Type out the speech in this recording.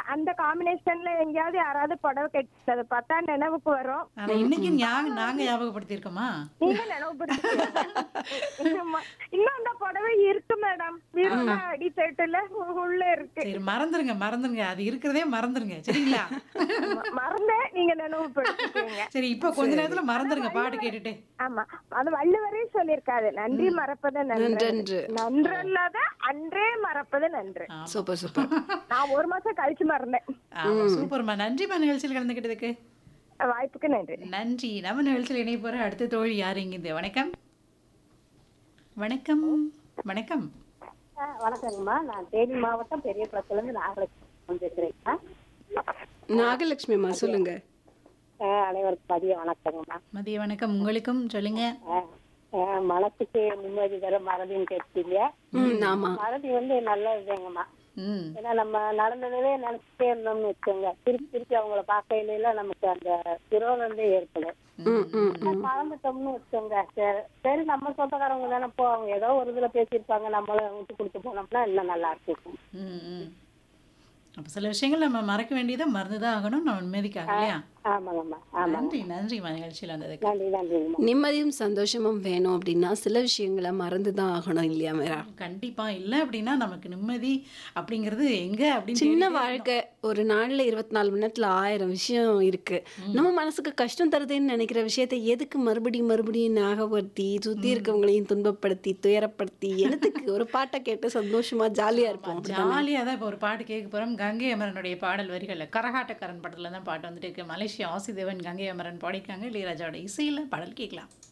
அந்த காம்பினேஷன்ல எங்கேயாவது யாராவது புடவை கட்டினதை பார்த்தா நினைவுக்கு வரும் ஆனா இன்னைக்கு ஞா- நாங்க ஞாபகப்படுத்தியிருக்கோமா நீங்க நினைவுபடுத்துவீங்க இன்னும் அந்த புடவை இருக்கு மேடம் வீட்டுல அடி செட்டுல உள்ள இருக்கு சரி மறந்துருங்க மறந்துருங்க அது இருக்கிறதே மறந்துருங்க சரிங்களா ம- மறந்தேன் நீங்க நினைவுபடுத்திக்கீங்க சரி இப்ப கொஞ்ச நேரத்துல மறந்துருங்க பாட்டு கேட்டுட்டு ஆமா அது வள்ளுவரே சொல்லியிருக்காரு நன்றி மறப்பது நன்று நன்றன்று. நன்றல்லாத அன்றே மறப்பது நன்று சூப்பர் சூப்பர் நான் ஒரு மாசம் கழிச்சு மறந்தேன் ஆமா சூப்பர்மா நன்றிமா நிகழ்ச்சியில் கலந்துக்கிட்டதுக்கு வாய்ப்புக்கு நன்றி நன்றி நம்ம நிகழ்ச்சியில் இணைய போற அடுத்த தோழி யார் இங்கிருந்து வணக்கம் வணக்கம் வணக்கம் வணக்கங்கம்மா நான் தேனி மாவட்டம் பெரிய இருந்து நாகலட்சுமி வந்திருக்கிறேங்கம்மா நாகலட்சுமி அம்மா சொல்லுங்க அஹ் அனைவருக்கும் மதிய வணக்கங்கம்மா மதிய வணக்கம் உங்களுக்கும் சொல்லுங்க அஹ் அஹ் மனசுக்கு நிம்மதி தர மறதின்னு கேட்டீங்க ம் ஆமா மறதி வந்து நல்லதுதாங்கம்மா ம் ஏன்னா நம்ம நடந்ததே நினைச்சிட்டே இருந்தோம்னு வச்சுக்கோங்க திருப்பி திருப்பி அவங்கள பார்க்கையில நமக்கு அந்த விரோதம் ஏற்படும் ம் ம் ம் மறந்துட்டோம்னு வச்சுக்கோங்க சரி சரி நம்ம சொந்தக்காரவங்க தானே போ அவங்க ஏதோ ஒரு இதுல பேசியிருப்பாங்க நம்மளும் விட்டு கொடுத்து போனோம்னா இன்னும் நல்லா இருக்கும் ம் ம் அப்போ சில விஷயங்கள் நம்ம மறக்க வேண்டியதை மறந்து தான் ஆகணும் நம்ம நிம்மதிக்காக இல்லையா ஆமாங்கம்மா ஆமா நன்றி நன்றிம்மா நிகழ்ச்சியில் வந்ததுக்கு நன்றி நன்றிங்கம்மா நிம்மதியும் சந்தோஷமும் வேணும் அப்படின்னா சில விஷயங்களை மறந்து தான் ஆகணும் இல்லையா மேரா கண்டிப்பா இல்லை அப்படின்னா நமக்கு நிம்மதி அப்படிங்கிறது எங்க அப்படின்னு சின்ன தேடிட்டே வாழ்க்கை ஒரு நாள்ல இருபத்தி நாலு மணி நேரத்துல ஆயிரம் விஷயம் இருக்கு நம்ம மனசுக்கு கஷ்டம் தருதுன்னு நினைக்கிற விஷயத்தை எதுக்கு மறுபடியும் மறுபடியும் ஞாபகப்படுத்தி சுத்தி இருக்கவங்களையும் துன்பப்படுத்தி துயரப்படுத்தி எழுத்துக்கு ஒரு பாட்டை கேட்டு சந்தோஷமா ஜாலியா இருப்போம் ஜாலியாக தான் இப்போ ஒரு பாட்டு கேட்க போகிறோம் கங்கை அமரனுடைய பாடல் வரிகளில் கரகாட்டக்காரன் படத்துல தான் பாட்டு வந்துட்டு இருக்கு மலேசியா ஆசிதேவன் கங்கை அமரன் பாடியிருக்காங்க இளையராஜாவோட இசையில் பாடல் கேட்கலாம்